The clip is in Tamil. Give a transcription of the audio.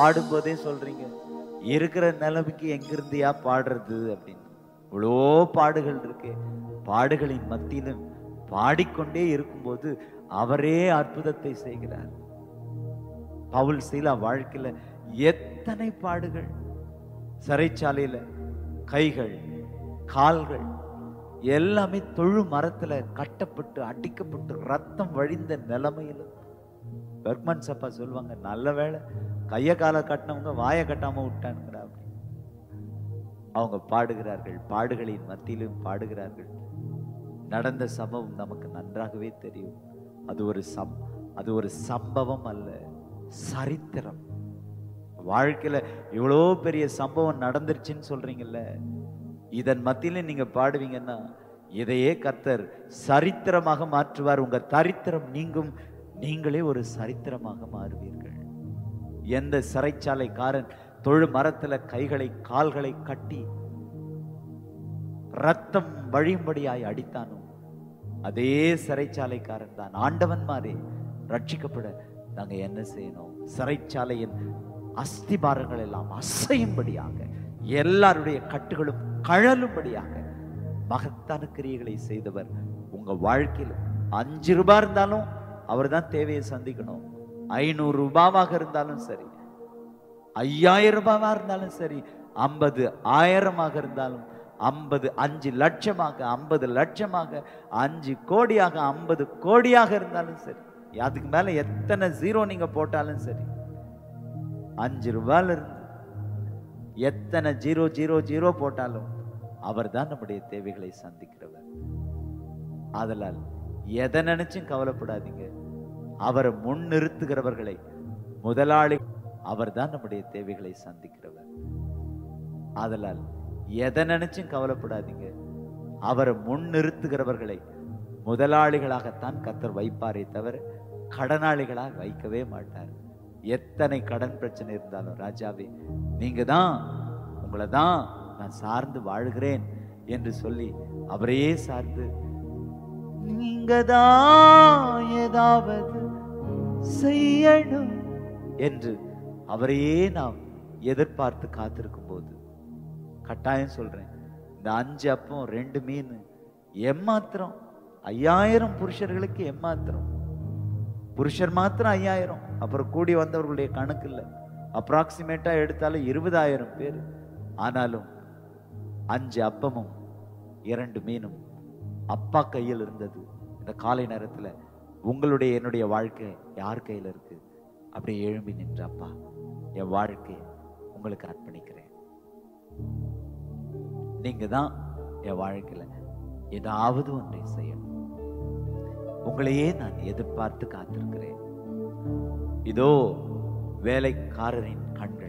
பாடும்போதே சொல்றீங்க இருக்கிற நிலைமைக்கு எங்கிருந்தியா பாடுறது அப்படின்னு இவ்வளோ பாடுகள் இருக்கு பாடுகளின் மத்தியிலும் பாடிக்கொண்டே இருக்கும்போது அவரே அற்புதத்தை செய்கிறார் பவுல் சீலா வாழ்க்கையில எத்தனை பாடுகள் சிறைச்சாலையில கைகள் கால்கள் எல்லாமே தொழு மரத்துல கட்டப்பட்டு அடிக்கப்பட்டு ரத்தம் வழிந்த நிலைமையிலும் பெர்க்மன் சப்பா சொல்லுவாங்க நல்ல வேளை கைய காலை கட்டினவங்க வாயை கட்டாம விட்டானுங்கடா அப்படின்னு அவங்க பாடுகிறார்கள் பாடுகளின் மத்தியிலும் பாடுகிறார்கள் நடந்த சம்பவம் நமக்கு நன்றாகவே தெரியும் அது ஒரு சம் அது ஒரு சம்பவம் அல்ல சரித்திரம் வாழ்க்கையில இவ்வளோ பெரிய சம்பவம் நடந்துருச்சுன்னு சொல்றீங்கல்ல இதன் மத்தியில நீங்க பாடுவீங்கன்னா இதையே கர்த்தர் சரித்திரமாக மாற்றுவார் உங்க தரித்திரம் நீங்கும் நீங்களே ஒரு சரித்திரமாக மாறுவீர்கள் எந்த சிறைச்சாலைக்காரன் தொழு மரத்துல கைகளை கால்களை கட்டி ரத்தம் வழியும்படியாய் அடித்தானோ அதே சிறைச்சாலைக்காரன் தான் ஆண்டவன் மாறே ரட்சிக்கப்பட நாங்க என்ன செய்யணும் சிறைச்சாலையின் அஸ்திபாரங்கள் எல்லாம் அசையும்படியாக எல்லாருடைய கட்டுகளும் கழலும்படியாக மகத்தான கிரியைகளை செய்தவர் உங்க வாழ்க்கையில் அஞ்சு ரூபாய் இருந்தாலும் அவர் தான் தேவையை சந்திக்கணும் ஐநூறு ரூபாவாக இருந்தாலும் சரி ஐயாயிரம் ரூபாவா இருந்தாலும் சரி ஐம்பது ஆயிரமாக இருந்தாலும் ஐம்பது அஞ்சு லட்சமாக ஐம்பது லட்சமாக அஞ்சு கோடியாக ஐம்பது கோடியாக இருந்தாலும் சரி அதுக்கு மேல எத்தனை ஜீரோ நீங்க போட்டாலும் சரி அஞ்சு ரூபாயில இருந்து எத்தனை ஜீரோ ஜீரோ ஜீரோ போட்டாலும் அவர் தான் நம்முடைய தேவைகளை சந்திக்கிறவர் ஆதலால் எதை நினைச்சும் கவலைப்படாதீங்க அவரை முன்னிறுத்துகிறவர்களை முதலாளி அவர்தான் நம்முடைய தேவைகளை சந்திக்கிறவர் ஆதலால் எதை நினைச்சும் கவலைப்படாதீங்க அவரை முன்னிறுத்துகிறவர்களை முதலாளிகளாகத்தான் கத்தர் வைப்பாரே தவிர கடனாளிகளாக வைக்கவே மாட்டார் எத்தனை கடன் பிரச்சனை இருந்தாலும் ராஜாவே நீங்க தான் உங்களை தான் நான் சார்ந்து வாழ்கிறேன் என்று சொல்லி அவரையே சார்ந்து நீங்க தான் ஏதாவது செய்யணும் என்று அவரையே நாம் எதிர்பார்த்து காத்திருக்கும் போது கட்டாயம் சொல்றேன் இந்த அஞ்சு அப்பம் ரெண்டு மீன் எம்மாத்திரம் ஐயாயிரம் புருஷர்களுக்கு எம்மாத்திரம் புருஷர் மாத்திரம் ஐயாயிரம் அப்புறம் கூடி வந்தவர்களுடைய கணக்கு இல்லை அப்ராக்சிமேட்டா எடுத்தாலும் இருபதாயிரம் பேர் ஆனாலும் அஞ்சு அப்பமும் இரண்டு மீனும் அப்பா கையில் இருந்தது இந்த காலை நேரத்துல உங்களுடைய என்னுடைய வாழ்க்கை யார் கையில இருக்கு அப்படியே எழும்பி நின்ற அப்பா என் வாழ்க்கையை உங்களுக்கு அர்ப்பணிக்கிறேன் நீங்க தான் என் வாழ்க்கையில ஏதாவது ஒன்றை செய்யணும் உங்களையே நான் எதிர்பார்த்து காத்திருக்கிறேன் இதோ வேலைக்காரரின் கண்கள்